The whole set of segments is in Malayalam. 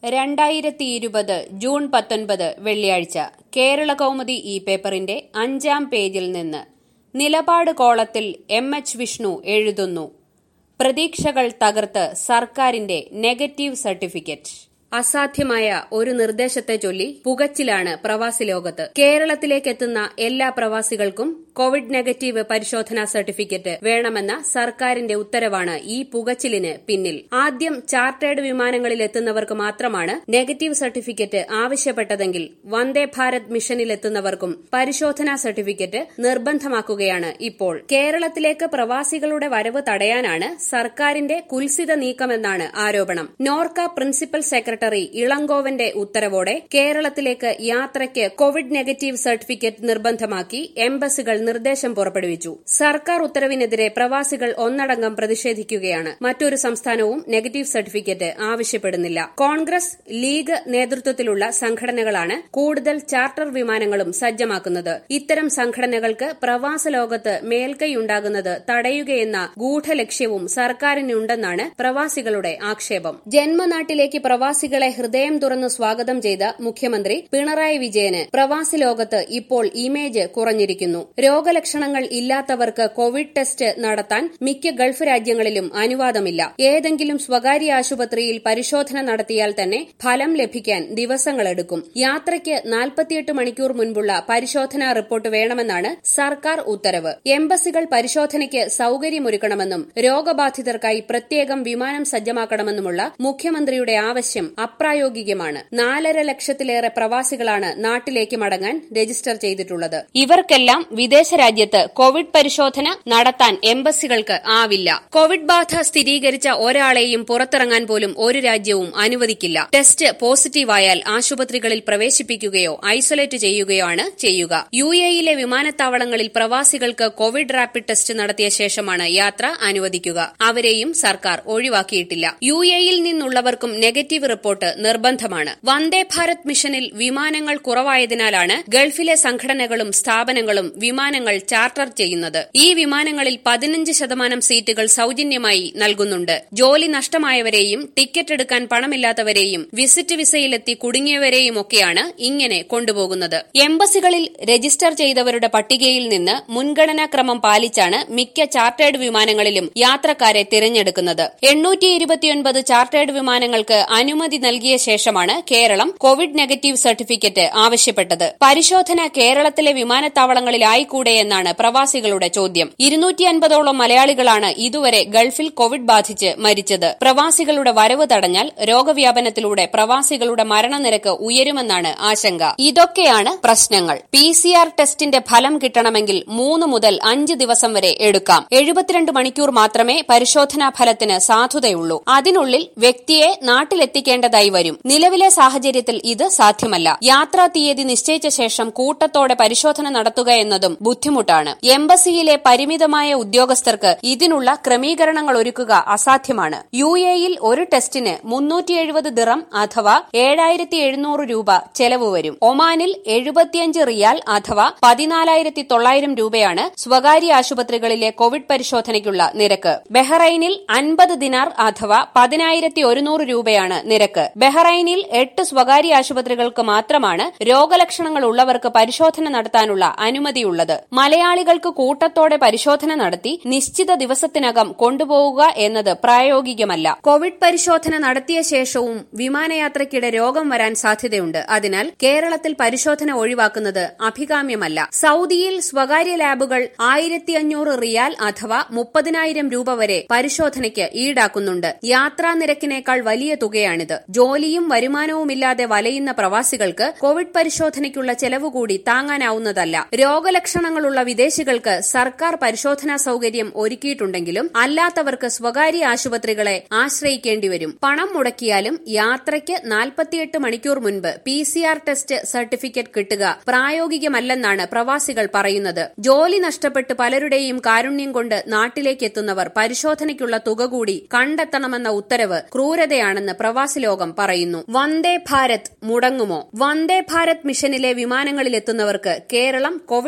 രണ്ടായിരത്തി ഇരുപത് ജൂൺ പത്തൊൻപത് വെള്ളിയാഴ്ച കേരള കൗമുദി ഈ പേപ്പറിന്റെ അഞ്ചാം പേജിൽ നിന്ന് നിലപാട് കോളത്തിൽ എം എച്ച് വിഷ്ണു എഴുതുന്നു പ്രതീക്ഷകൾ തകർത്ത് സർക്കാരിന്റെ നെഗറ്റീവ് സർട്ടിഫിക്കറ്റ് അസാധ്യമായ ഒരു നിർദ്ദേശത്തെ ചൊല്ലി പുകച്ചിലാണ് പ്രവാസി ലോകത്ത് കേരളത്തിലേക്കെത്തുന്ന എല്ലാ പ്രവാസികൾക്കും കോവിഡ് നെഗറ്റീവ് പരിശോധനാ സർട്ടിഫിക്കറ്റ് വേണമെന്ന സർക്കാരിന്റെ ഉത്തരവാണ് ഈ പുകച്ചിലിന് പിന്നിൽ ആദ്യം ചാർട്ടേഡ് വിമാനങ്ങളിൽ എത്തുന്നവർക്ക് മാത്രമാണ് നെഗറ്റീവ് സർട്ടിഫിക്കറ്റ് ആവശ്യപ്പെട്ടതെങ്കിൽ വന്ദേ ഭാരത് മിഷനിലെത്തുന്നവർക്കും പരിശോധനാ സർട്ടിഫിക്കറ്റ് നിർബന്ധമാക്കുകയാണ് ഇപ്പോൾ കേരളത്തിലേക്ക് പ്രവാസികളുടെ വരവ് തടയാനാണ് സർക്കാരിന്റെ കുൽസിത നീക്കമെന്നാണ് ആരോപണം നോർക്ക പ്രിൻസിപ്പൽ സെക്രട്ടറി ഇളങ്കോവന്റെ ഉത്തരവോടെ കേരളത്തിലേക്ക് യാത്രയ്ക്ക് കോവിഡ് നെഗറ്റീവ് സർട്ടിഫിക്കറ്റ് നിർബന്ധമാക്കി എംബസികൾ നിർദ്ദേശം പുറപ്പെടുവിച്ചു സർക്കാർ ഉത്തരവിനെതിരെ പ്രവാസികൾ ഒന്നടങ്കം പ്രതിഷേധിക്കുകയാണ് മറ്റൊരു സംസ്ഥാനവും നെഗറ്റീവ് സർട്ടിഫിക്കറ്റ് ആവശ്യപ്പെടുന്നില്ല കോൺഗ്രസ് ലീഗ് നേതൃത്വത്തിലുള്ള സംഘടനകളാണ് കൂടുതൽ ചാർട്ടർ വിമാനങ്ങളും സജ്ജമാക്കുന്നത് ഇത്തരം സംഘടനകൾക്ക് പ്രവാസ ലോകത്ത് മേൽക്കൈയുണ്ടാകുന്നത് തടയുകയെന്ന ഗൂഢലക്ഷ്യവും സർക്കാരിനുണ്ടെന്നാണ് പ്രവാസികളുടെ ആക്ഷേപം ജന്മനാട്ടിലേക്ക് പ്രവാസികളെ ഹൃദയം തുറന്ന് സ്വാഗതം ചെയ്ത മുഖ്യമന്ത്രി പിണറായി വിജയന് പ്രവാസി ലോകത്ത് ഇപ്പോൾ ഇമേജ് കുറഞ്ഞിരിക്കുന്നു രോഗലക്ഷണങ്ങൾ ഇല്ലാത്തവർക്ക് കോവിഡ് ടെസ്റ്റ് നടത്താൻ മിക്ക ഗൾഫ് രാജ്യങ്ങളിലും അനുവാദമില്ല ഏതെങ്കിലും സ്വകാര്യ ആശുപത്രിയിൽ പരിശോധന നടത്തിയാൽ തന്നെ ഫലം ലഭിക്കാൻ ദിവസങ്ങളെടുക്കും യാത്രയ്ക്ക് നാൽപ്പത്തിയെട്ട് മണിക്കൂർ മുൻപുള്ള പരിശോധനാ റിപ്പോർട്ട് വേണമെന്നാണ് സർക്കാർ ഉത്തരവ് എംബസികൾ പരിശോധനയ്ക്ക് സൌകര്യമൊരുക്കണമെന്നും രോഗബാധിതർക്കായി പ്രത്യേകം വിമാനം സജ്ജമാക്കണമെന്നുമുള്ള മുഖ്യമന്ത്രിയുടെ ആവശ്യം അപ്രായോഗികമാണ് നാലര ലക്ഷത്തിലേറെ പ്രവാസികളാണ് നാട്ടിലേക്ക് മടങ്ങാൻ രജിസ്റ്റർ ചെയ്തിട്ടുള്ളത് ഇവർക്കെല്ലാം വിദേശ രാജ്യത്ത് കോവിഡ് പരിശോധന നടത്താൻ എംബസികൾക്ക് ആവില്ല കോവിഡ് ബാധ സ്ഥിരീകരിച്ച ഒരാളെയും പുറത്തിറങ്ങാൻ പോലും ഒരു രാജ്യവും അനുവദിക്കില്ല ടെസ്റ്റ് പോസിറ്റീവായാൽ ആശുപത്രികളിൽ പ്രവേശിപ്പിക്കുകയോ ഐസൊലേറ്റ് ചെയ്യുകയോ ആണ് ചെയ്യുക യു എയിലെ വിമാനത്താവളങ്ങളിൽ പ്രവാസികൾക്ക് കോവിഡ് റാപ്പിഡ് ടെസ്റ്റ് നടത്തിയ ശേഷമാണ് യാത്ര അനുവദിക്കുക അവരെയും സർക്കാർ ഒഴിവാക്കിയിട്ടില്ല യു എയിൽ നിന്നുള്ളവർക്കും നെഗറ്റീവ് റിപ്പോർട്ട് നിർബന്ധമാണ് വന്ദേ ഭാരത് മിഷനിൽ വിമാനങ്ങൾ കുറവായതിനാലാണ് ഗൾഫിലെ സംഘടനകളും സ്ഥാപനങ്ങളും വിമാനങ്ങൾ ചാർട്ടർ ചെയ്യുന്നത് ഈ വിമാനങ്ങളിൽ പതിനഞ്ച് ശതമാനം സീറ്റുകൾ സൌജന്യമായി നൽകുന്നുണ്ട് ജോലി നഷ്ടമായവരെയും ടിക്കറ്റ് എടുക്കാൻ പണമില്ലാത്തവരെയും വിസിറ്റ് വിസയിലെത്തി കുടുങ്ങിയവരെയും ഒക്കെയാണ് ഇങ്ങനെ കൊണ്ടുപോകുന്നത് എംബസികളിൽ രജിസ്റ്റർ ചെയ്തവരുടെ പട്ടികയിൽ നിന്ന് മുൻഗണനാക്രമം പാലിച്ചാണ് മിക്ക ചാർട്ടേഡ് വിമാനങ്ങളിലും യാത്രക്കാരെ തിരഞ്ഞെടുക്കുന്നത് എണ്ണൂറ്റി ഇരുപത്തിയൊൻപത് ചാർട്ടേഡ് വിമാനങ്ങൾക്ക് അനുമതി നൽകിയ ശേഷമാണ് കേരളം കോവിഡ് നെഗറ്റീവ് സർട്ടിഫിക്കറ്റ് ആവശ്യപ്പെട്ടത് പരിശോധന കേരളത്തിലെ വിമാനത്താവളങ്ങളിലായിക്കൂടെ എന്നാണ് പ്രവാസികളുടെ ചോദ്യം ഇരുന്നൂറ്റി അൻപതോളം മലയാളികളാണ് ഇതുവരെ ഗൾഫിൽ കോവിഡ് ബാധിച്ച് മരിച്ചത് പ്രവാസികളുടെ വരവ് തടഞ്ഞാൽ രോഗവ്യാപനത്തിലൂടെ പ്രവാസികളുടെ മരണനിരക്ക് ഉയരുമെന്നാണ് ആശങ്ക ഇതൊക്കെയാണ് പ്രശ്നങ്ങൾ പി സി ആർ ടെസ്റ്റിന്റെ ഫലം കിട്ടണമെങ്കിൽ മൂന്ന് മുതൽ അഞ്ച് ദിവസം വരെ എടുക്കാം എഴുപത്തിരണ്ട് മണിക്കൂർ മാത്രമേ പരിശോധനാ ഫലത്തിന് സാധുതയുള്ളൂ അതിനുള്ളിൽ വ്യക്തിയെ നാട്ടിലെത്തിക്കേണ്ടതായി വരും നിലവിലെ സാഹചര്യത്തിൽ ഇത് സാധ്യമല്ല യാത്രാ തീയതി നിശ്ചയിച്ച ശേഷം കൂട്ടത്തോടെ പരിശോധന നടത്തുക എന്നതും ബുദ്ധിമുട്ടാണ് എംബസിയിലെ പരിമിതമായ ഉദ്യോഗസ്ഥർക്ക് ഇതിനുള്ള ക്രമീകരണങ്ങൾ ഒരുക്കുക അസാധ്യമാണ് യു എയിൽ ഒരു ടെസ്റ്റിന് മുന്നൂറ്റി എഴുപത് ദിറം അഥവാ ഏഴായിരത്തി എഴുന്നൂറ് രൂപ ചെലവ് വരും ഒമാനിൽ എഴുപത്തിയഞ്ച് റിയാൽ അഥവാ പതിനാലായിരത്തി തൊള്ളായിരം രൂപയാണ് സ്വകാര്യ ആശുപത്രികളിലെ കോവിഡ് പരിശോധനയ്ക്കുള്ള നിരക്ക് ബഹ്റൈനിൽ അൻപത് ദിനാർ അഥവാ പതിനായിരത്തി ഒരുന്നൂറ് രൂപയാണ് നിരക്ക് ബഹ്റൈനിൽ എട്ട് സ്വകാര്യ ആശുപത്രികൾക്ക് മാത്രമാണ് രോഗലക്ഷണങ്ങൾ ഉള്ളവർക്ക് പരിശോധന നടത്താനുള്ള അനുമതിയുള്ളത് മലയാളികൾക്ക് കൂട്ടത്തോടെ പരിശോധന നടത്തി നിശ്ചിത ദിവസത്തിനകം കൊണ്ടുപോവുക എന്നത് പ്രായോഗികമല്ല കോവിഡ് പരിശോധന നടത്തിയ ശേഷവും വിമാനയാത്രയ്ക്കിടെ രോഗം വരാൻ സാധ്യതയുണ്ട് അതിനാൽ കേരളത്തിൽ പരിശോധന ഒഴിവാക്കുന്നത് അഭികാമ്യമല്ല സൌദിയിൽ സ്വകാര്യ ലാബുകൾ ആയിരത്തി അഞ്ഞൂറ് റിയാൽ അഥവാ മുപ്പതിനായിരം രൂപ വരെ പരിശോധനയ്ക്ക് ഈടാക്കുന്നുണ്ട് യാത്രാ നിരക്കിനേക്കാൾ വലിയ തുകയാണിത് ജോലിയും വരുമാനവുമില്ലാതെ വലയുന്ന പ്രവാസികൾക്ക് കോവിഡ് പരിശോധനയ്ക്കുള്ള ചെലവ് കൂടി താങ്ങാനാവുന്നതല്ല രോഗലക്ഷണങ്ങളുള്ള വിദേശികൾക്ക് സർക്കാർ പരിശോധനാ സൌകര്യം ഒരുക്കിയിട്ടുണ്ടെങ്കിലും അല്ലാത്തവർക്ക് സ്വകാര്യ ആശുപത്രികളെ ആശ്രയിക്കേണ്ടി വരും പണം മുടക്കിയാലും യാത്രയ്ക്ക് നാൽപ്പത്തിയെട്ട് മണിക്കൂർ മുൻപ് P C R test certificate കിട്ടുക പ്രായോഗികമല്ലെന്നാണ് പ്രവാസികൾ പറയുന്നത് ജോലി നഷ്ടപ്പെട്ട് പലരുടെയും കാരുണ്യം കൊണ്ട് നാട്ടിലേക്ക് എത്തുന്നവർ പരിശോധനയ്ക്കുള്ള തുക കൂടി കണ്ടെത്തണമെന്ന ഉത്തരവ് ക്രൂരതയാണെന്ന് പ്രവാസി ലോകം പറയുന്നു വന്ദേ ഭാരത് മുടങ്ങുമോ വന്ദേ ഭാരത് മിഷനിലെ വിമാനങ്ങളിലെത്തുന്നവർക്ക് Keralam covid negative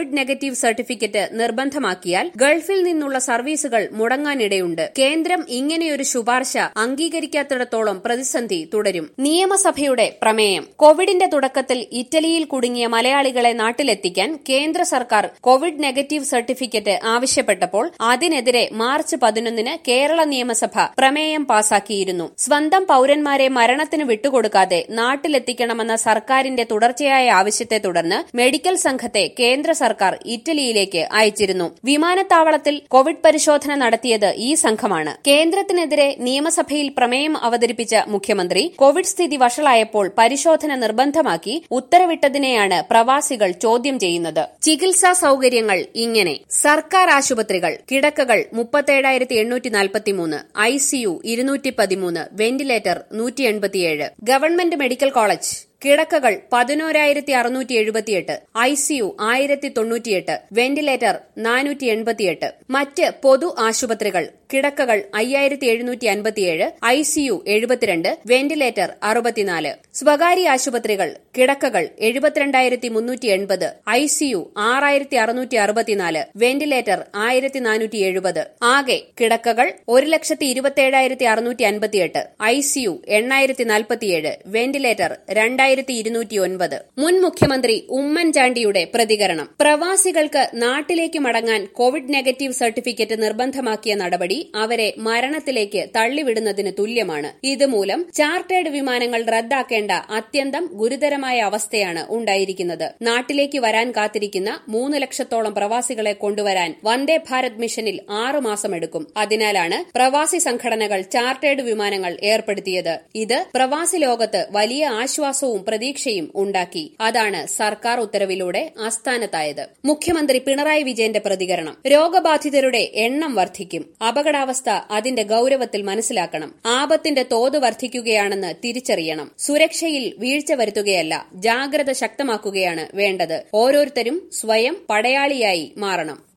negative certificate നിർബന്ധമാക്കിയാൽ ഗൾഫിൽ നിന്നുള്ള സർവീസുകൾ മുടങ്ങാനിടയുണ്ട് കേന്ദ്രം ഇങ്ങനെയൊരു ശുപാർശ അംഗീകരിക്കാത്തിടത്തോളം പ്രതിസന്ധി തുടരും നിയമസഭയുടെ പ്രമേയം കോവിഡിന്റെ തുടക്കത്തിൽ ഇറ്റലിയിൽ കുടുങ്ങിയ മലയാളികളെ നാട്ടിലെത്തിക്കാൻ കേന്ദ്ര സർക്കാർ കോവിഡ് നെഗറ്റീവ് സർട്ടിഫിക്കറ്റ് ആവശ്യപ്പെട്ടപ്പോൾ അതിനെതിരെ മാർച്ച് പതിനൊന്നിന് കേരള നിയമസഭ പ്രമേയം പാസാക്കിയിരുന്നു സ്വന്തം പൌരന്മാരെ മരണത്തിന് വിട്ടുകൊടുക്കാതെ നാട്ടിലെത്തിക്കണമെന്ന സർക്കാരിന്റെ തുടർച്ചയായ ആവശ്യത്തെ തുടർന്ന് മെഡിക്കൽ സംഘത്തെ കേന്ദ്ര സർക്കാർ ഇറ്റലിയിലേക്ക് അയച്ചിരുന്നു വിമാനത്താവളത്തിൽ കോവിഡ് പരിശോധന നടത്തിയത് ഈ സംഘമാണ് കേന്ദ്രത്തിനെതിരെ നിയമസഭയിൽ പ്രമേയം അവതരിപ്പിച്ച മുഖ്യമന്ത്രി കോവിഡ് സ്ഥിതി വഷളായപ്പോൾ പരിശോധന നിർബന്ധമാക്കി ഉത്തരവിട്ടതിനെയാണ് പ്രവാസികൾ ചോദ്യം ചെയ്യുന്നത് ചികിത്സാ സൌകര്യങ്ങൾ ഇങ്ങനെ സർക്കാർ ആശുപത്രികൾ കിടക്കകൾ മുപ്പത്തേഴായിരത്തി എണ്ണൂറ്റി നാൽപ്പത്തിമൂന്ന് ഐസിയു ഇരുന്നൂറ്റി പതിമൂന്ന് വെന്റിലേറ്റർ നൂറ്റി എൺപത്തിയേഴ് ഗവൺമെന്റ് മെഡിക്കൽ കോളേജ് കിടക്കകൾ പതിനോരായിരത്തി അറുന്നൂറ്റി എഴുപത്തിയെട്ട് ഐസിയു ആയിരത്തി തൊണ്ണൂറ്റിയെട്ട് വെന്റിലേറ്റർ നാനൂറ്റി എൺപത്തിയെട്ട് മറ്റ് പൊതു ആശുപത്രികൾ കിടക്കകൾ അയ്യായിരത്തി എഴുന്നൂറ്റി അൻപത്തിയേഴ് ഐസിയു എഴുപത്തിരണ്ട് വെന്റിലേറ്റർ അറുപത്തിനാല് സ്വകാര്യ ആശുപത്രികൾ കിടക്കകൾ എഴുപത്തിരണ്ടായിരത്തി മുന്നൂറ്റി എൺപത് ഐസിയു ആറായിരത്തി അറുന്നൂറ്റി അറുപത്തിനാല് വെന്റിലേറ്റർ ആയിരത്തി നാനൂറ്റി എഴുപത് ആകെ കിടക്കകൾ ഒരു ലക്ഷത്തി ഇരുപത്തിയേഴായിരത്തി അറുന്നൂറ്റി അൻപത്തിയെട്ട് ഐസിയു എണ്ണായിരത്തി നാൽപ്പത്തിയേഴ് വെന്റിലേറ്റർ രണ്ടായിരത്തി ഇരുന്നൂറ്റി ഒൻപത് മുൻ മുഖ്യമന്ത്രി ഉമ്മൻചാണ്ടിയുടെ പ്രതികരണം പ്രവാസികൾക്ക് നാട്ടിലേക്ക് മടങ്ങാൻ കോവിഡ് നെഗറ്റീവ് സർട്ടിഫിക്കറ്റ് നിർബന്ധമാക്കിയ നടപടി അവരെ മരണത്തിലേക്ക് തള്ളിവിടുന്നതിന് തുല്യമാണ് ഇതുമൂലം ചാർട്ടേഡ് വിമാനങ്ങൾ റദ്ദാക്കേണ്ട അത്യന്തം ഗുരുതരമായ അവസ്ഥയാണ് ഉണ്ടായിരിക്കുന്നത് നാട്ടിലേക്ക് വരാൻ കാത്തിരിക്കുന്ന മൂന്ന് ലക്ഷത്തോളം പ്രവാസികളെ കൊണ്ടുവരാൻ വന്ദേ ഭാരത് മിഷനിൽ ആറു മാസമെടുക്കും അതിനാലാണ് പ്രവാസി സംഘടനകൾ ചാർട്ടേഡ് വിമാനങ്ങൾ ഏർപ്പെടുത്തിയത് ഇത് പ്രവാസി ലോകത്ത് വലിയ ആശ്വാസവും പ്രതീക്ഷയും ഉണ്ടാക്കി അതാണ് സർക്കാർ ഉത്തരവിലൂടെ ആസ്ഥാനത്തായത് മുഖ്യമന്ത്രി പിണറായി വിജയന്റെ പ്രതികരണം രോഗബാധിതരുടെ എണ്ണം വർദ്ധിക്കും അപകടാവസ്ഥ അതിന്റെ ഗൌരവത്തിൽ മനസ്സിലാക്കണം ആപത്തിന്റെ തോത് വർദ്ധിക്കുകയാണെന്ന് തിരിച്ചറിയണം സുരക്ഷയിൽ വീഴ്ച വരുത്തുകയല്ല ജാഗ്രത ശക്തമാക്കുകയാണ് വേണ്ടത് ഓരോരുത്തരും സ്വയം പടയാളിയായി മാറണം